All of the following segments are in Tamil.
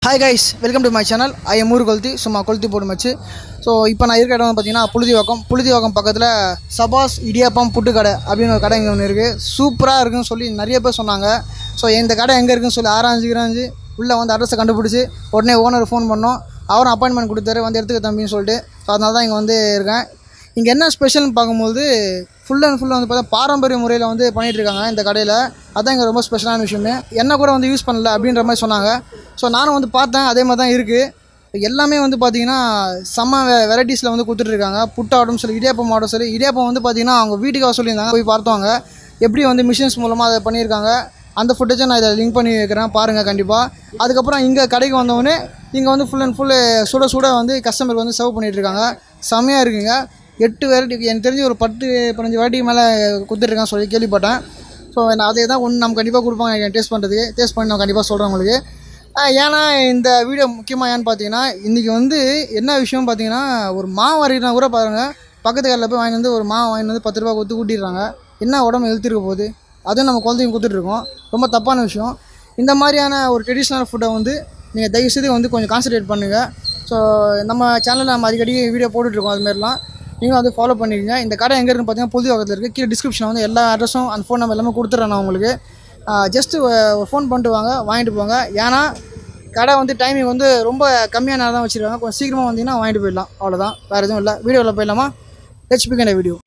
Hi guys welcome to my channel I am ஊர் கொளுத்தி சும்மா கொளுத்தி போட்டு மச்சு ஸோ இப்போ நான் இருக்க இடம் வந்து பார்த்தீங்கன்னா புழுதிவாக்கம் புழுதிவாக்கம் பக்கத்தில் சபாஸ் இடியாப்பம் புட்டு கடை அப்படின்னு ஒரு கடை இங்கே ஒன்று இருக்குது சூப்பராக இருக்குன்னு சொல்லி நிறைய பேர் சொன்னாங்க ஸோ இந்த கடை எங்கே இருக்குன்னு சொல்லி ஆராய்ஞ்சு கிராஞ்சு உள்ளே வந்து அட்ரஸை கண்டுபிடிச்சி உடனே ஓனர் ஃபோன் பண்ணோம் அவரும் அப்பாயின்மெண்ட் கொடுத்தாரு வந்து எடுத்துக்க தம்பின்னு சொல்லிட்டு ஸோ அதனால தான் இங்கே வந்து இருக்கேன் இங்கே என்ன ஸ்பெஷல்னு பார்க்கும்போது ஃபுல் அண்ட் ஃபுல் வந்து பார்த்தா பாரம்பரிய முறையில் வந்து பண்ணிகிட்டு இருக்காங்க இந்த கடையில் அதான் இங்கே ரொம்ப ஸ்பெஷலான விஷயமே எண்ணெய் கூட வந்து யூஸ் பண்ணல அப்படின்ற மாதிரி சொன்னாங்க ஸோ நானும் வந்து பார்த்தேன் அதே மாதிரி தான் இருக்குது எல்லாமே வந்து பார்த்தீங்கன்னா செம்ம வெ வெரைட்டிஸில் வந்து கொடுத்துட்ருக்காங்க புட்டாட்டும் சரி இடியாப்பம் ஆட்டும் சரி இடியாப்பம் வந்து பார்த்தீங்கன்னா அவங்க வீட்டுக்காக சொல்லியிருந்தாங்க போய் பார்த்தவங்க எப்படி வந்து மிஷின்ஸ் மூலமாக அதை பண்ணியிருக்காங்க அந்த ஃபுட்டேஜை நான் இதை லிங்க் பண்ணி வைக்கிறேன் பாருங்கள் கண்டிப்பாக அதுக்கப்புறம் இங்கே கடைக்கு வந்தவொடனே இங்கே வந்து ஃபுல் அண்ட் ஃபுல்லு சுட சுட வந்து கஸ்டமருக்கு வந்து சர்வ் பண்ணிட்டு இருக்காங்க செம்மையாக இருக்குங்க எட்டு வெரைட்டி எனக்கு தெரிஞ்சு ஒரு பத்து பதினஞ்சு வெரைட்டிக்கு மேலே கொடுத்துட்ருக்கான்னு சொல்லி கேள்விப்பட்டேன் ஸோ நான் அதே தான் ஒன்று நம்ம கண்டிப்பாக கொடுப்பாங்க டேஸ்ட் பண்ணுறதுக்கு டேஸ்ட் பண்ணி நான் கண்டிப்பாக சொல்கிறேன் உங்களுக்கு ஆஹ் ஏன்னா இந்த வீடியோ முக்கியமாக ஏன்னு பார்த்தீங்கன்னா இன்றைக்கி வந்து என்ன விஷயம் பார்த்தீங்கன்னா ஒரு மாவு அரைக்கினா கூட பாருங்கள் பக்கத்து கடையில் போய் வாங்கிட்டு வந்து ஒரு மாவு வாங்கிட்டு வந்து பத்து ரூபா கொடுத்து கூட்டிடுறாங்க என்ன உடம்பு இழுத்துருக்க போகுது அதுவும் நம்ம குழந்தைங்க கொடுத்துட்ருக்கோம் ரொம்ப தப்பான விஷயம் இந்த மாதிரியான ஒரு ட்ரெடிஷ்னல் ஃபுட்டை வந்து நீங்கள் தயவுசெய்து வந்து கொஞ்சம் கான்சன்ட்ரேட் பண்ணுங்கள் ஸோ நம்ம சேனலில் நம்ம அடிக்கடி வீடியோ போட்டுட்ருக்கோம் அதுமாரிலாம் நீங்களும் வந்து ஃபாலோ பண்ணிக்கோங்க இந்த கடை எங்கே இருக்குன்னு பார்த்தீங்கன்னா புது பக்கத்தில் இருக்குது கீழே டிஸ்கிரிப்ஷனில் வந்து எல்லா அட்ரஸும் அந்த ஃபோன் நம்பர் எல்லாமே கொடுத்துட்றேன் நான் உங்களுக்கு ஜஸ்ட்டு ஃபோன் பண்ணிட்டு வாங்க வாங்கிட்டு போங்க ஏன்னா கடை வந்து டைமிங் வந்து ரொம்ப கம்மியான நேரம் தான் வச்சுருக்காங்க கொஞ்சம் சீக்கிரமாக வந்தீங்கன்னா வாங்கிட்டு போயிடலாம் அவ்வளோதான் வேறு எதுவும் இல்லை வீடியோவில் போயிடலாமா லெட்ஸ் பிக் வீடியோ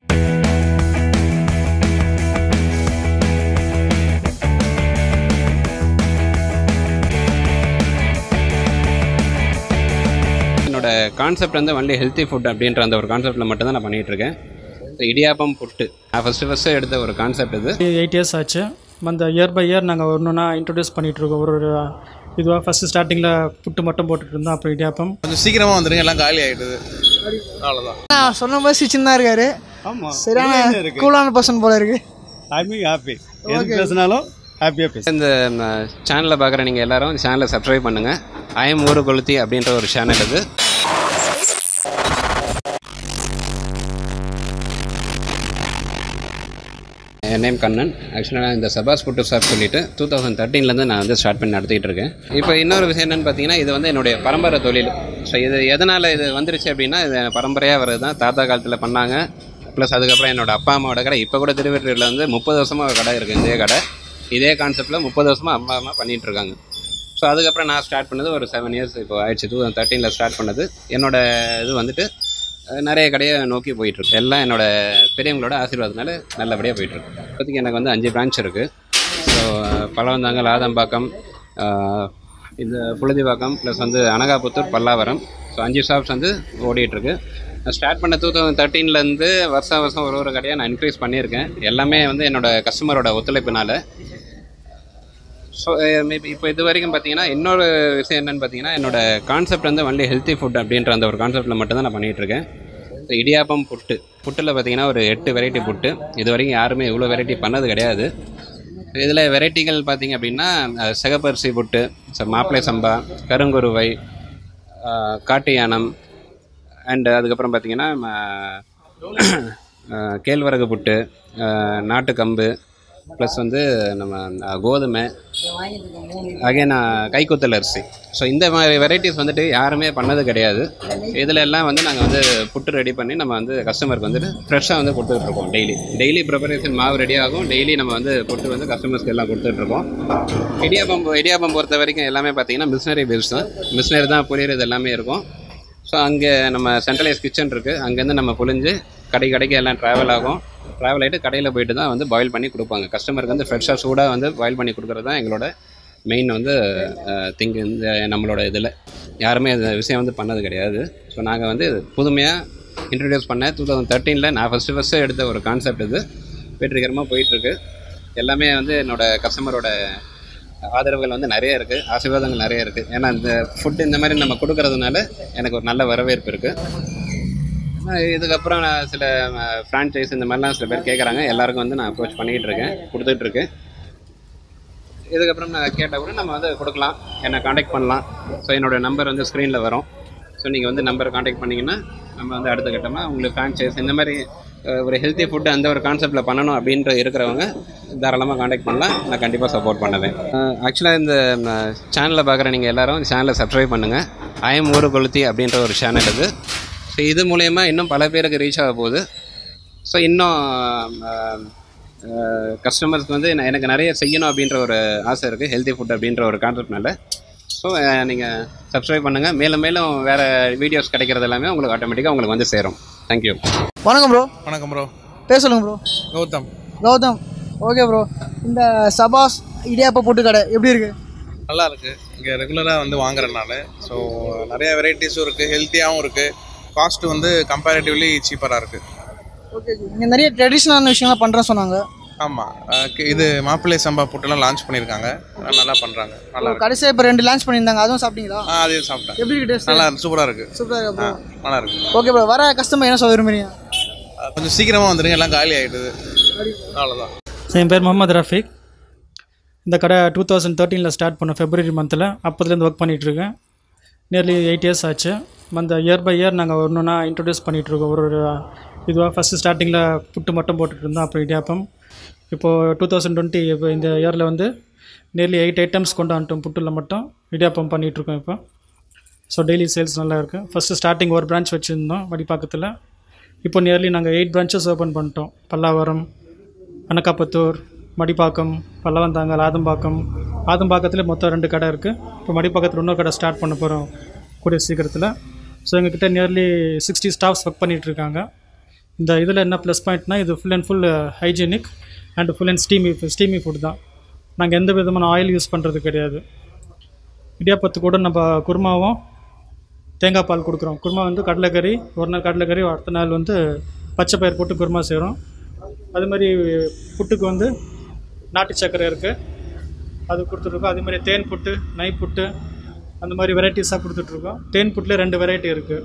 என்னோட கான்செப்ட் வந்து ஒன்லி ஹெல்த்தி ஃபுட் அப்படின்ற அந்த ஒரு கான்செப்ட்டில் மட்டும் தான் நான் பண்ணிகிட்டு இருக்கேன் So, இடியாப்பம் புட்டு நான் ஃபஸ்ட்டு ஃபஸ்ட்டு எடுத்த ஒரு கான்செப்ட் இது எயிட் இயர்ஸ் ஆச்சு அந்த இயர் பை இயர் நாங்கள் ஒன்று ஒன்றா இன்ட்ரடியூஸ் பண்ணிகிட்ருக்கோம் ஒரு ஒரு இதுவாக ஃபஸ்ட்டு ஸ்டார்டிங்கில் புட்டு மட்டும் போட்டுட்டு இருந்தோம் அப்புறம் இடியாப்பம் கொஞ்சம் சீக்கிரமாக வந்துடுங்க எல்லாம் காலி ஆகிடுது அவ்வளோதான் நான் சொன்ன மாதிரி சிச்சின் தான் இருக்காரு ஆமாம் சரியான கூலான பர்சன் போல இருக்கு ஐ ஹாப்பி எது பேசினாலும் ஹாப்பியாக பேசு இந்த சேனலில் பார்க்குற நீங்கள் எல்லாரும் சேனலை சப்ஸ்கிரைப் பண்ணுங்கள் ஐஎம் ஊரு கொளுத்தி அப்படின்ற ஒரு சேனல் இது என் நேம் கண்ணன் ஆக்சுவலாக நான் இந்த சபாஸ் புட்டு ஷாப் சொல்லிட்டு டூ தௌசண்ட் தேர்ட்டீன்லேருந்து நான் வந்து ஸ்டார்ட் பண்ணி நடத்திட்டு இருக்கேன் இப்போ இன்னொரு விஷயம் என்னென்னு பார்த்தீங்கன்னா இது வந்து என்னுடைய பரம்பரை தொழில் ஸோ இது எதனால் இது வந்துருச்சு அப்படின்னா இது பரம்பரையாக வருது தான் தாத்தா காலத்தில் பண்ணாங்க ப்ளஸ் அதுக்கப்புறம் என்னோட அப்பா அம்மாவோட கடை இப்போ கூட திருவெற்றியில் வந்து முப்பது வருஷமாக ஒரு கடை இருக்குது இதே கடை இதே கான்செப்ட்டில் முப்பது வருஷமாக அம்மா அம்மா பண்ணிகிட்டு இருக்காங்க ஸோ அதுக்கப்புறம் நான் ஸ்டார்ட் பண்ணது ஒரு செவன் இயர்ஸ் இப்போ ஆயிடுச்சு டூ தௌசண்ட் தேர்ட்டீனில் ஸ்டார்ட் பண்ணது என்னோட இது வந்துட்டு அஹ், நிறைய கடையை நோக்கி போயிட்டுருக்கு எல்லாம் என்னோட பெரியவங்களோட ஆசீர்வாதத்தினால நல்லபடியாக போயிட்டுருக்கு இப்போதைக்கு எனக்கு வந்து அஞ்சு பிரான்ச் இருக்குது ஸோ பழவந்தாங்கல் ஆதம்பாக்கம் அஹ், இந்த புழுதிவாக்கம் ப்ளஸ் வந்து அனகாபுத்தூர் பல்லாவரம் ஸோ அஞ்சு ஷாப்ஸ் வந்து ஓடிட்டுருக்கு நான் ஸ்டார்ட் பண்ண டூ தௌசண்ட் தேர்ட்டீன்லேருந்து வருஷம் வருஷம் ஒரு ஒரு கடையாக நான் இன்க்ரீஸ் பண்ணியிருக்கேன் எல்லாமே வந்து என்னோட கஸ்டமரோட ஒத்துழைப்பினால ஸோ மேபி இப்போ இது வரைக்கும் பார்த்தீங்கன்னா இன்னொரு விஷயம் என்னென்னு பார்த்தீங்கன்னா என்னோட கான்செப்ட் வந்து ஒன்லி ஹெல்த்தி ஃபுட் அப்படின்ற அந்த ஒரு கான்செப்ட்டில் மட்டும் தான் நான் பண்ணிகிட்டு இருக்கேன் So, இடியாப்பம் புட்டு புட்டில் பார்த்தீங்கன்னா ஒரு எட்டு வெரைட்டி புட்டு இது வரைக்கும் யாருமே இவ்வளோ வெரைட்டி பண்ணது கிடையாது இதில் வெரைட்டிகள் பார்த்தீங்க அப்படின்னா அஹ், சிகப்பரிசி புட்டு ஸோ மாப்பிளை சம்பா கருங்குருவை அஹ், காட்டு யானம் அண்டு அதுக்கப்புறம் பார்த்தீங்கன்னா ம- அஹ், கேழ்வரகு புட்டு அஹ், நாட்டு கம்பு ப்ளஸ் வந்து நம்ம அஹ், கோதுமை அகைன் கைக்குத்தல் அரிசி ஸோ இந்த மாதிரி வெரைட்டிஸ் வந்துட்டு யாருமே பண்ணது கிடையாது இதில் எல்லாம் வந்து நாங்கள் வந்து புட்டு ரெடி பண்ணி நம்ம வந்து கஸ்டமருக்கு வந்துட்டு ஃப்ரெஷ்ஷாக வந்து கொடுத்துட்ருக்கோம் டெய்லி டெய்லி ப்ரிப்பரேஷன் மாவு ரெடி ஆகும் டெய்லி நம்ம வந்து புட்டு வந்து கஸ்டமர்ஸ்க்கு எல்லாம் கொடுத்துட்ருக்கோம் இடியாப்பம் இடியாப்பம் பொறுத்த வரைக்கும் எல்லாமே பார்த்தீங்கன்னா மிஷினரி பேஸ் தான் மிஷினரி தான் புரியுறது எல்லாமே இருக்கும் ஸோ அங்கே நம்ம சென்ட்ரலைஸ் கிச்சன் இருக்குது அங்கேருந்து நம்ம புழிஞ்சு கடை கடைக்கு எல்லாம் ட்ராவல் ஆகும் ட்ராவல் ஆகிட்டு கடையில் போயிட்டு தான் வந்து பாயில் பண்ணி கொடுப்பாங்க கஸ்டமருக்கு வந்து ஃப்ரெஷ்ஷாக சூடாக வந்து பாயில் பண்ணி கொடுக்குறது தான் எங்களோட மெயின் வந்து திங்க் இந்த நம்மளோட இதில் யாருமே இந்த விஷயம் வந்து பண்ணது கிடையாது ஸோ நாங்கள் வந்து புதுமையாக இன்ட்ரடியூஸ் பண்ண டூ தௌசண்ட் தேர்ட்டீனில் நான் ஃபஸ்ட்டு ஃபஸ்ட்டு எடுத்த ஒரு கான்செப்ட் இது வெற்றிகரமாக போயிட்டுருக்கு எல்லாமே வந்து என்னோட கஸ்டமரோட ஆதரவுகள் வந்து நிறைய இருக்குது ஆசீர்வாதங்கள் நிறைய இருக்குது ஏன்னா இந்த ஃபுட் இந்த மாதிரி நம்ம கொடுக்கறதுனால எனக்கு ஒரு நல்ல வரவேற்பு இருக்குது இதுக்கப்புறம் நான் சில ஃப்ரான்ச்சைஸ் இந்த மாதிரிலாம் சில பேர் கேட்குறாங்க எல்லாருக்கும் வந்து நான் அப்ரோச் பண்ணிக்கிட்டு இருக்கேன் கொடுத்துட்ருக்கேன் இதுக்கப்புறம் நான் கேட்டால் கூட நம்ம வந்து கொடுக்கலாம் என்னை காண்டாக்ட் பண்ணலாம் ஸோ என்னோட நம்பர் வந்து ஸ்க்ரீனில் வரும் ஸோ நீங்கள் வந்து நம்பரை காண்டாக்ட் பண்ணிங்கன்னா நம்ம வந்து அடுத்த கட்டமாக உங்களுக்கு ஃப்ரான்ச்சைஸ் இந்த மாதிரி அஹ் ஒரு ஹெல்த்தி ஃபுட்டு அந்த ஒரு கான்செப்டில் பண்ணணும் அப்படின்ற இருக்கிறவங்க தாராளமாக காண்டாக்ட் பண்ணலாம் நான் கண்டிப்பாக சப்போர்ட் பண்ணுவேன் ஆக்சுவலாக இந்த சேனலை பார்க்குற நீங்கள் எல்லாரும் சேனலை சப்ஸ்கிரைப் பண்ணுங்கள் ஐஎம் ஊரு கொளுத்தி அப்படின்ற ஒரு சேனல் இது ஸோ இது மூலயமா இன்னும் பல பேருக்கு ரீச் ஆக போகுது ஸோ இன்னும் கஸ்டமர்ஸ்க்கு வந்து நான் எனக்கு நிறைய செய்யணும் அப்படின்ற ஒரு ஆசை இருக்குது ஹெல்த்தி ஃபுட் அப்படின்ற ஒரு கான்செப்ட்னால ஸோ நீங்கள் சப்ஸ்கிரைப் பண்ணுங்கள் மேலும் மேலும் வேறு வீடியோஸ் கிடைக்கிறது எல்லாமே உங்களுக்கு ஆட்டோமேட்டிக்காக உங்களுக்கு வந்து சேரும் தேங்க்யூ வணக்கம் ப்ரோ வணக்கம் ப்ரோ பேர் சொல்லுங்கள் bro Gautham Gautham okay bro இந்த சபாஸ் இடியாப்ப பொட்டு கடை எப்படி இருக்கு நல்லா இருக்கு இங்கே ரெகுலராக வந்து வாங்குறேன் நான் ஸோ நிறைய வெரைட்டிஸும் இருக்குது ஹெல்த்தியாகவும் இருக்குது காஸ்ட் வந்து கம்பேரிட்டிவ்லி சீப்பராக இருக்குது ஓகே இங்கே நிறைய ட்ரெடிஷ்னலான விஷயம்லாம் பண்ணுறேன்னு சொன்னாங்க ஆமாம் இது மாப்பிள்ளை சம்பா புட்டெல்லாம் லான்ச் பண்ணியிருக்காங்க அதெல்லாம் நல்லா பண்ணுறாங்க நல்லா இருக்கு கடைசியாக இப்போ ரெண்டு லான்ச் பண்ணியிருந்தாங்க அதுவும் சாப்பிட்டீங்களா ஆ அதையும் சாப்பிட்டேன் எப்படி இருக்கு டேஸ்ட் நல்லா சூப்பராக இருக்குது சூப்பராக இருக்கு ஆ ப்ரோ நல்லா இருக்கு ஓகே ப்ரோ வர கஸ்டமர் என்ன சொல்ல விரும்புறீங்க ஆ, கொஞ்சம் சீக்கிரமாக வந்துடுங்க எல்லாம் காலி ஆகிடுது அவ்வளோதான் ஸோ என் பேர் முகமது ரஃபீக் இந்த கடை டூ தௌசண்ட் தேர்ட்டீனில் ஸ்டார்ட் பண்ண ஃபெப்ரவரி மந்தில் அப்போதுலேருந்து ஒர்க் பண்ணிகிட்ருக்கேன் நியர்லி எயிட் இயர்ஸ் ஆச்சு அந்த இயர் பை இயர் நாங்கள் ஒன்று ஒன்றா இன்ட்ரடியூஸ் பண்ணிகிட்ருக்கோம் ஒரு ஒரு இதுவாக ஃபஸ்ட்டு ஸ்டார்டிங்கில் புட்டு மட்டும் போட்டுட்டு இருந்தோம் அப்புறம் இடியாப்பம் இப்போது டூ தௌசண்ட் டுவெண்ட்டி இப்போ இந்த இயரில் வந்து நியர்லி எயிட் ஐட்டம்ஸ் கொண்டு வந்துட்டோம் புட்டில் மட்டும் இடியாப்பம் பண்ணிகிட்ருக்கோம் இப்போ ஸோ டெய்லி சேல்ஸ் நல்லா இருக்குது ஃபஸ்ட்டு ஸ்டார்டிங் ஒரு பிரான்ச் வச்சுருந்தோம் வடிப்பாக்கத்தில் இப்போ நியர்லி நாங்கள் எயிட் பிரான்ச்சஸ் ஓப்பன் பண்ணிட்டோம் பல்லாவரம் அனக்காப்பத்தூர் மடிப்பாக்கம் பல்லவந்தாங்கல் ஆதம்பாக்கம் ஆதம்பாக்கத்தில் மொத்தம் ரெண்டு கடை இருக்குது இப்போ மடிப்பாக்கத்தில் இன்னொரு கடை ஸ்டார்ட் பண்ண போகிறோம் கூடிய சீக்கிரத்தில் ஸோ எங்ககிட்ட நியர்லி சிக்ஸ்டி ஸ்டாஃப்ஸ் ஒர்க் பண்ணிகிட்ருக்காங்க இந்த இதில் என்ன ப்ளஸ் பாயிண்ட்னா இது full and full hygienic and full and steamy steamy food தான் நாங்கள் எந்த விதமான ஆயில் யூஸ் பண்ணுறது கிடையாது இடியாப்பத்து கூட நம்ம குருமாவும் தேங்காய் பால் கொடுக்குறோம் குருமா வந்து கடலைக்கறி ஒரு நாள் கடலைக்கறி அடுத்த நாள் வந்து பச்சை பயிர் போட்டு குருமா செய்கிறோம் அது மாதிரி புட்டுக்கு வந்து நாட்டு சர்க்கரை இருக்குது அது கொடுத்துட்ருக்கோம் அதே மாதிரி தேன் புட்டு நை புட்டு அந்த மாதிரி வெரைட்டிஸாக கொடுத்துட்ருக்கோம் தேன் புட்டில் ரெண்டு வெரைட்டி இருக்குது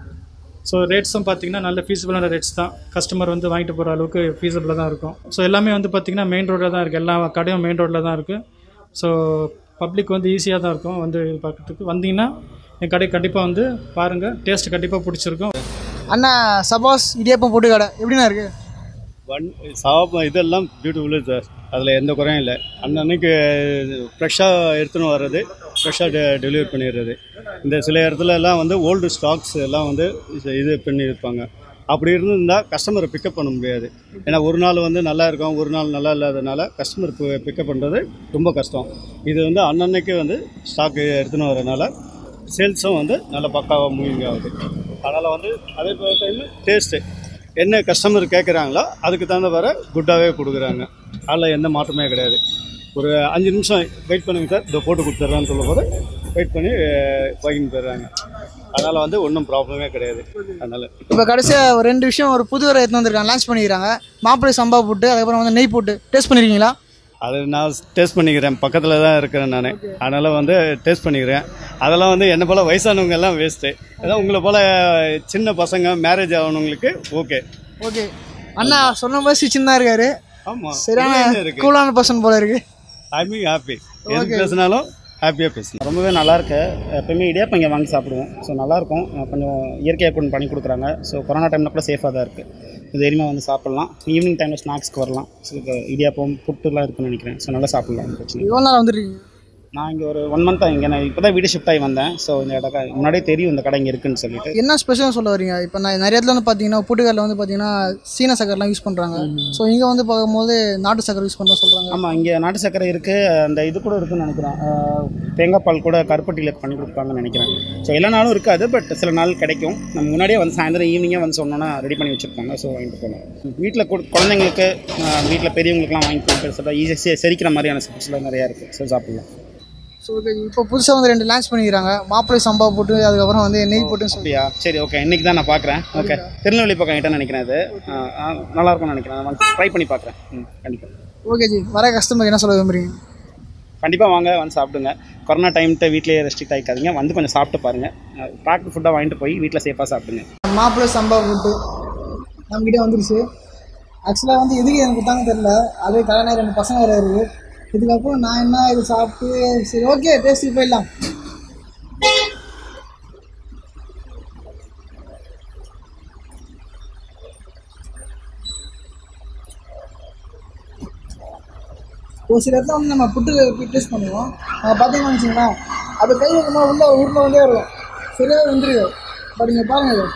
ஸோ ரேட்ஸும் பார்த்தீங்கன்னா நல்ல ஃபீஸபிளான ரேட்ஸ் தான் கஸ்டமர் வந்து வாங்கிட்டு போகிற அளவுக்கு ஃபீஸபிளாக தான் இருக்கும் ஸோ எல்லாமே வந்து பார்த்திங்கன்னா மெயின் ரோட்டில் தான் இருக்குது எல்லா கடையும் மெயின் ரோட்டில் தான் இருக்குது ஸோ பப்ளிக் வந்து ஈஸியாக தான் இருக்கும் வந்து பார்க்கறதுக்கு வந்தீங்கன்னா என் கடை கண்டிப்பாக வந்து பாருங்கள் டேஸ்ட் கண்டிப்பாக பிடிச்சிருக்கும் அண்ணா சபாஸ் இடியாப்பம் பொட்டு கடை எப்படிண்ணா இருக்கு வன் சாப்பிட இதெல்லாம் பியூட்டிஃபுல்லு சார் அதில் எந்த குறையும் இல்லை அன்னன்னைக்கு ஃப்ரெஷ்ஷாக எடுத்துன்னு வர்றது ஃப்ரெஷ்ஷாக டெ டெலிவரி பண்ணிடுறது இந்த சில இடத்துல எல்லாம் வந்து ஓல்டு ஸ்டாக்ஸ் எல்லாம் வந்து இது- இது பண்ணியிருப்பாங்க அப்படி இருந்திருந்தால் கஸ்டமரை பிக்கப் பண்ண முடியாது ஏன்னா ஒரு நாள் வந்து நல்லா இருக்கும் ஒரு நாள் நல்லா இல்லாதனால கஸ்டமர் பிக்கப் பண்ணுறது ரொம்ப கஷ்டம் இது வந்து அன்னன்னைக்கு வந்து ஸ்டாக் எடுத்துன்னு வரனால சேல்ஸும் வந்து நல்ல பக்காவாக மூவிங் ஆகுது அதனால் வந்து அதே டைம் டேஸ்ட்டு என்ன கஸ்டமர் கேட்குறாங்களோ அதுக்கு தகுந்த வர குட்டாகவே கொடுக்குறாங்க அதில் எந்த மாற்றமே கிடையாது ஒரு அஞ்சு நிமிஷம் வெயிட் பண்ணுங்க சார் இதை போட்டு கொடுத்துட்றேன்னு சொல்லும் போது வெயிட் பண்ணி அஹ், வாங்கிட்டு போயிடுறாங்க அதனால் வந்து ஒன்றும் ப்ராப்ளமே கிடையாது அதனால் இப்போ கடைசியாக ஒரு ரெண்டு விஷயம் ஒரு புது வரை எடுத்து வந்திருக்காங்க லான்ச் பண்ணிக்கிறாங்க மாப்பிள்ளை சம்பா போட்டு அதுக்கப்புறம் வந்து நெய் போட்டு டேஸ்ட் பண்ணிருக்கீங்களா அது நான் டேஸ்ட் பண்ணிக்கிறேன் பக்கத்தில் தான் இருக்கிறேன் நான் அதனால் வந்து டேஸ்ட் பண்ணிக்கிறேன் அதெல்லாம் வந்து என்ன போல் வயசானவங்க எல்லாம் வேஸ்ட்டு அதான் உங்களை போல் சின்ன பசங்க மேரேஜ் ஆகணுங்களுக்கு ஓகே ஓகே அண்ணா சொன்ன மாதிரி சிச்சின் தான் இருக்காரு ஆமாம் சரியான இருக்கு கூலான பர்சன் போல இருக்கு ஐ மீன் ஹாப்பி எது பேசினாலும் ஹாப்பியாக பேசணும் ரொம்பவே நல்லா இருக்கு எப்பயுமே இடியாப்பம் இங்கே வாங்கி சாப்பிடுவோம் ஸோ நல்லாயிருக்கும் கொஞ்சம் இயற்கையாக கொண்டு பண்ணி கொடுக்குறாங்க ஸோ கொரோனா டைமில் கூட சேஃபாக தான் இருக்குது இது எளிமையாக வந்து சாப்பிட்லாம் ஈவினிங் டைமில் ஸ்நாக்ஸ்க்கு வரலாம் ஸோ இப்போ இடியாப்பம் புட்டுலாம் இருக்குன்னு நினைக்கிறேன் ஸோ நல்லா சாப்பிட்லாம் ஒண்ணும் பிரச்சனை இல்லை. இவ்வளோ நாள் வந்துருக்கீங்க நான் இங்கே ஒரு ஒன் மந்த்தாக இங்கே நான் இப்போ தான் வீடு ஷிஃப்ட் ஆகி வந்தேன் ஸோ இந்த இடக்க முன்னாடியே தெரியும் இந்த கடை இங்கே இருக்குன்னு சொல்லிட்டு என்ன ஸ்பெஷல் சொல்ல வரீங்க இப்போ நான் நிறைய இடத்துல வந்து பார்த்தீங்கன்னா பூட்டுக்கல்ல வந்து பார்த்தீங்கன்னா சீன சக்கரெலாம் யூஸ் பண்ணுறாங்க ஸோ இங்கே வந்து பார்க்கும்போது நாட்டு சக்கரை யூஸ் பண்ணுறோம் சொல்கிறாங்க ஆமாம் இங்கே நாட்டு சக்கரை இருக்குது அந்த இது கூட இருக்குன்னு நினைக்கிறேன் ஆஹ், தேங்காய் பால் கூட கருப்பட்டியில் பண்ணி கொடுப்பாங்கன்னு நினைக்கிறேன் ஸோ எல்லா நாளும் இருக்காது பட் சில நாள் கிடைக்கும் நம்ம முன்னாடியே வந்து சாயந்தரம் ஈவினிங்கே வந்து சொன்னோன்னா ரெடி பண்ணி வச்சுருப்பாங்க ஸோ வாங்கிட்டு போகலாம் வீட்டில் குழந்தைங்களுக்கு வீட்டில் பெரியவங்களுக்குலாம் வாங்கி கொடுக்குறது ஈஸியாக செரிக்கிற மாதிரியான ஸ்பெஷலாக நிறையா இருக்குது ஸோ சாப்பிட்லாம் ஸோ இப்போ புதுசாக வந்து ரெண்டு லான்ச் பண்ணிக்கிறாங்க மாப்பிள்ளை சம்பா போட்டு அதுக்கப்புறம் வந்து நெய் போட்டுன்னு சொல்லி அப்படியா சரி ஓகே இன்னைக்கு தான் நான் பார்க்குறேன் ஓகே திருநெல்வேலி பக்கம் கிட்ட நினைக்கிறேன் அது ஆஹ், ஆஹ், நல்லா இருக்கும்னு நினைக்கிறேன் நான் ட்ரை பண்ணி பார்க்குறேன் ம் கண்டிப்பாக ஓகே ஜி வர கஸ்டமர் என்ன சொல்ல விரும்புறீங்க கண்டிப்பாக வாங்க வந்து சாப்பிடுங்க கொரோனா டைம்ட்டு வீட்டிலேயே ரெஸ்ட்ரிக்ட் ஆகிக்காதீங்க வந்து கொஞ்சம் சாப்பிட்டு பாருங்கள் பேக்டு ஃபுட்டாக வாங்கிட்டு போய் வீட்டில் சேஃபாக சாப்பிடுங்க மாப்பிள்ளை சம்பா போட்டு நம்மகிட்ட வந்துருச்சு ஆக்சுவலாக வந்து எதுக்கு எனக்கு கொடுத்தாங்க தெரில அதே கல்யாணம் ரெண்டு பசங்க வேறு இருக்குது இதுக்கப்புறம் நான் என்ன இது சாப்பிட்டு சரி ஓகே டேஸ்ட்டுக்கு போயிடலாம் ஒரு சில இடத்துல வந்து நம்ம புட்டு டேஸ்ட் பண்ணுவோம் அதை பார்த்தீங்கன்னு வச்சுங்களேன் அது கை வைக்கும்போது உள்ள உருண்டை வந்தே இருக்கும் சரியாக வந்துருக்கு பட் இங்கே பாருங்கள் இது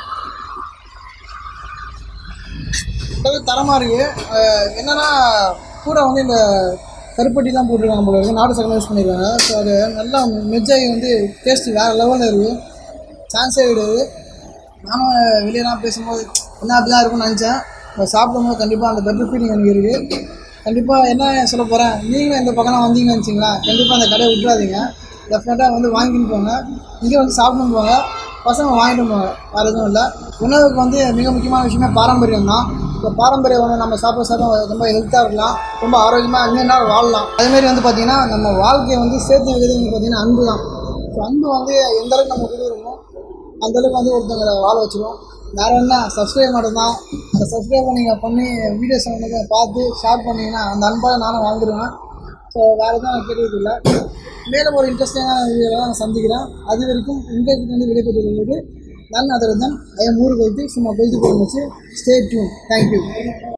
ரொம்பவே தரமாக இருக்குது என்னென்னா கூட வந்து இந்த கருப்பட்டிலாம் போட்டிருக்காங்க போல இருக்குது நாட்டு சக்கரை யூஸ் பண்ணியிருக்காங்க ஸோ அது நல்லா மெஜ்ஜாகி வந்து டேஸ்ட் வேறு லெவலில் இருக்குது சான்ஸே கிடையாது நானும் வெளியெல்லாம் பேசும்போது என்ன அப்படிலாம் இருக்கும்னு நினச்சேன் இப்போ சாப்பிடும்போது கண்டிப்பாக அந்த பெட்டர் ஃபீலிங் எனக்கு இருக்குது கண்டிப்பாக என்ன சொல்ல போகிறேன் நீங்களும் இந்த பக்கம்லாம் வந்தீங்கன்னு வச்சிங்களேன் கண்டிப்பாக அந்த கடையை விட்டுறாதீங்க டெஃபினட்டாக வந்து வாங்கின்னு போங்க இங்கே வந்து சாப்பிட்டு போங்க பசங்க வாங்கிட்டு போங்க வேறு எதுவும் இல்லை உணவுக்கு வந்து மிக முக்கியமான விஷயமே பாரம்பரியம் தான் இப்போ பாரம்பரிய உணவு நம்ம சாப்பிட சாப்பிட ரொம்ப ஹெல்த்தாக இருக்கலாம் ரொம்ப ஆரோக்கியமாக இன்னும் நாள் வாழலாம் அதேமாரி வந்து பார்த்திங்கன்னா நம்ம வாழ்க்கையை வந்து சேர்த்து வைக்கிறது வந்து பார்த்திங்கன்னா அன்பு தான் ஸோ அன்பு வந்து எந்த அளவுக்கு நம்ம கொடுக்குறோமோ அந்த அளவுக்கு வந்து ஒருத்தவங்களை வாழ வச்சிரும் வேற என்ன சப்ஸ்கிரைப் மட்டும்தான் அந்த சப்ஸ்கிரைப் நீங்கள் பண்ணி வீடியோஸ் வந்து பார்த்து ஷேர் பண்ணீங்கன்னா அந்த அன்பாக நானும் வாழ்ந்துருவேன் ஸோ வேறு எதுவும் நான் கேட்கறது இல்லை மேலும் ஒரு இன்ட்ரெஸ்டிங்கான வீடியோவில் நான் சந்திக்கிறேன் அது வரைக்கும் உங்கள்கிட்ட வந்து விடைபெற்று நான் அதற்கு தான் ஐயம் ஊருக்கு வைத்து சும்மா போயிட்டு போய் வச்சு ஸ்டே டியூன் தேங்க்யூ